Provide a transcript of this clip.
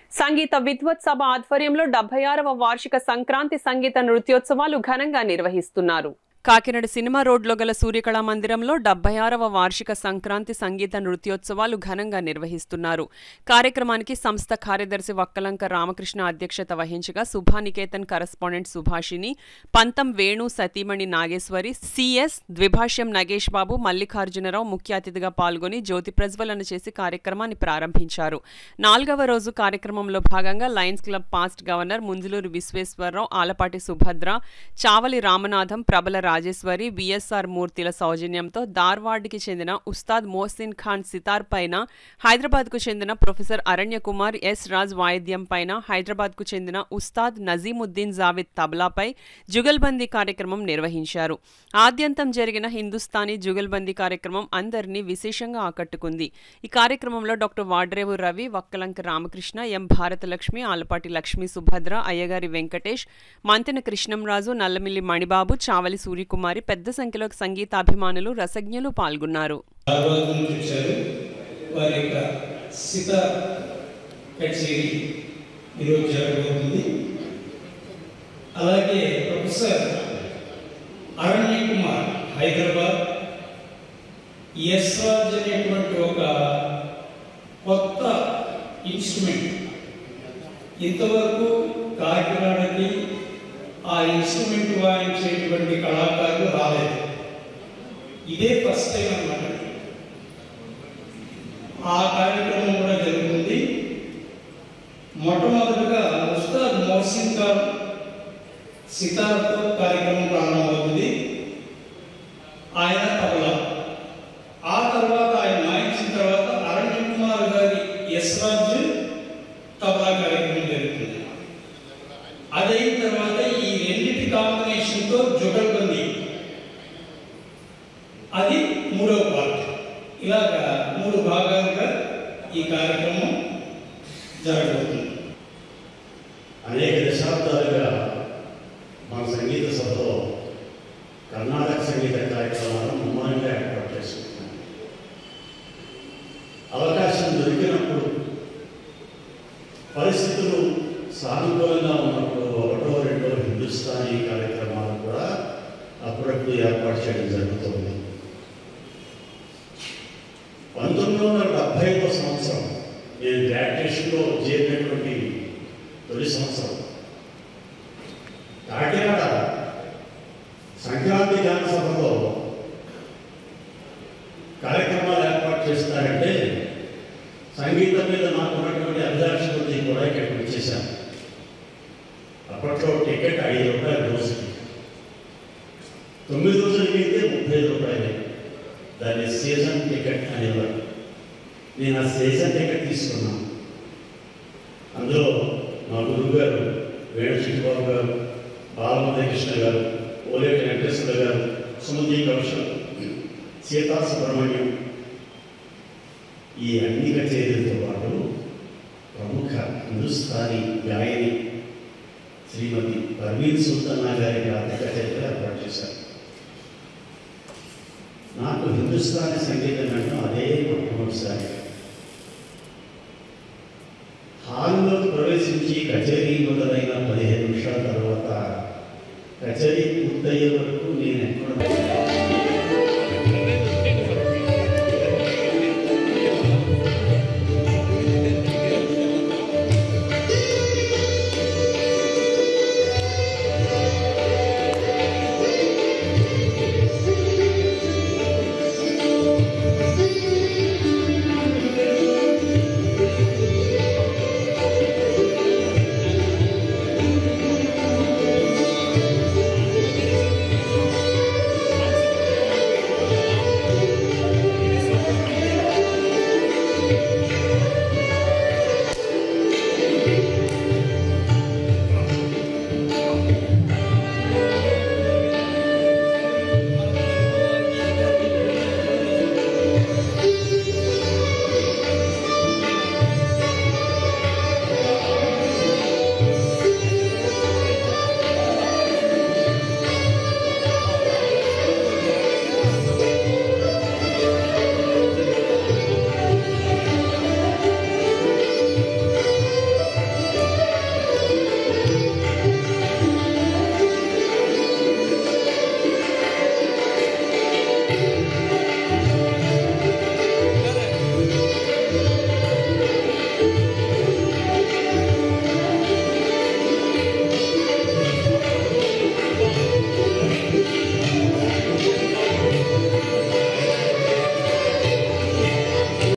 సంగీత విద్వత్ సభ ఆధ్వర్యంలో డెబ్బై ఆరవ వార్షిక సంక్రాంతి సంగీత నృత్యోత్సవాలు ఘనంగా నిర్వహిస్తున్నారు కాకినాడ సినిమా రోడ్లో గల సూర్యకళా మందిరంలో డెబ్బై ఆరవ వార్షిక సంక్రాంతి సంగీత నృత్యోత్సవాలు ఘనంగా నిర్వహిస్తున్నారు కార్యక్రమానికి సంస్థ కార్యదర్శి వక్కలంక రామకృష్ణ అధ్యక్షత వహించగా సుభానికేతన్ కరస్పాండెంట్ సుభాషిని పంతం వేణు సతీమణి నాగేశ్వరి సిఎస్ ద్విభాష్యం నగేష్ బాబు మల్లికార్జునరావు ముఖ్య అతిథిగా పాల్గొని జ్యోతి ప్రజ్వలన చేసి కార్యక్రమాన్ని ప్రారంభించారు నాలుగవ రోజు కార్యక్రమంలో భాగంగా Lions club past governor Munjuluru Visweswara Rao Alapati Subhadra Chavali Ramanatham ప్రబల రాజేశ్వరి విఎస్ఆర్ మూర్తిల సౌజన్యంతో ధార్వాడ్కి చెందిన ఉస్తాద్ మోహసిన్ ఖాన్ సితార్ పైన హైదరాబాద్కు చెందిన ప్రొఫెసర్ అరణ్య కుమార్ ఎస్ రాజ్ వాయిద్యం పైన హైదరాబాద్కు చెందిన ఉస్తాద్ నజీముద్దీన్ జావిద్ తబలాపై జుగల్బందీ కార్యక్రమం నిర్వహించారు ఆద్యంతం జరిగిన హిందుస్థానీ జుగల్బందీ కార్యక్రమం అందరినీ విశేషంగా ఆకట్టుకుంది ఈ కార్యక్రమంలో డాక్టర్ వాడ్రేవు రవి వక్కలంక రామకృష్ణ ఎం భారతలక్ష్మి ఆలపాటి లక్ష్మీ సుభద్ర అయ్యగారి వెంకటేష్ మంతెన కృష్ణంరాజు నల్లమిల్లి మణిబాబు చావలి సూర్యకుమారి పెద్ద సంఖ్యలో సంగీతాభిమానులు రసజ్ఞులు పాల్గొన్నారు రోజు నుంచి వచ్చారు వారి యొక్క సిత కచేరీ ఈరోజు జరగబోతుంది అలాగే ప్రొఫెసర్ అరణ్య కుమార్ హైదరాబాద్ ఎస్రాజ్ అనేటువంటి ఒక కొత్త ఇన్స్ట్రుమెంట్ ఇంతవరకు కాకినాడకి ఆ ఇన్స్ట్రుమెంట్ వాయించేటువంటి కళాకారులు రాలేదు ఇదే ఫస్ట్ టైం అన్నమాట ఆ కార్యక్రమం కూడా జరుగుతుంది మొట్టమొదటిగా ఉస్తాద్ మోహసిన్ ఖాన్ సితార్తో కార్యక్రమం ప్రారంభమవుతుంది ఆయన తబలా ఆ తర్వాత ఆయన వాయించిన తర్వాత అరణ్య కుమార్ గారి యశ్రాజ్ తబలా కార్యక్రమం జరుగుతుంది అదైన తర్వాత ఈ రెండింటి కాంబినేషన్తో జుగల్బందీ అది మూడవ పార్ట్ ఇలాగా మూడు భాగాలుగా ఈ కార్యక్రమం జరగబోతుంది అనేక దశాబ్దాలుగా మన సంగీత సభలో కర్ణాటక సంగీత కార్యక్రమాలను ముమ్మరంగా ఏర్పాటు చేసుకుంటున్నాం అవకాశం దొరికినప్పుడు పరిస్థితులు సానుకూలంగా ఉన్నప్పుడు ఒకటో రెండో హిందుస్థానీ కార్యక్రమాలు కూడా అప్పుడప్పుడు ఏర్పాటు చేయడం జరుగుతుంది పంతొమ్మిది వందల డెబ్బై ఐదో సంవత్సరం నేను గ్రాడ్యుయేషన్లో చేరినటువంటి తొలి సంవత్సరం కాకినాడ సంక్రాంతి గాన సభలో కార్యక్రమాలు ఏర్పాటు చేస్తారంటే సంగీతం మీద నాకు ఉన్నటువంటి అభిలాష కొద్ది కూడా ఇక్కడికి వచ్చేసాను అప్పట్లో టికెట్ ఐదు రూపాయలు రోజుకి తొమ్మిది రోజులకి అయితే ముప్పై ఐదు రూపాయలు దాన్ని సీజన్ టికెట్ అనేవారు నేను ఆ సీజన్ టికెట్ తీసుకున్నాను అందులో మా గురువు గారు వేణు చిట్టుబాబు గారు బాలమధకృష్ణ గారు ఓలేటి వెంకటేశ్వర గారు సుమతి కౌశల్ సీతా సుబ్రహ్మణ్యం ఈ అన్ని కచేరీలతో పాటు ప్రముఖ హిందుస్థానీ గాయని శ్రీమతి పర్వీన్ సుల్తానా గారి రాత్రి కచేరీలు ఏర్పాటు చేశారు నాకు హిందుస్థానీ సంగీతం అంటే అదే మొట్టమొదటిసారి హాల్లోకి ప్రవేశించి కచేరీ మొదలైన పదిహేను నిమిషాల తర్వాత కచేరీ పూర్తయ్యే వరకు నేను ఎక్కడ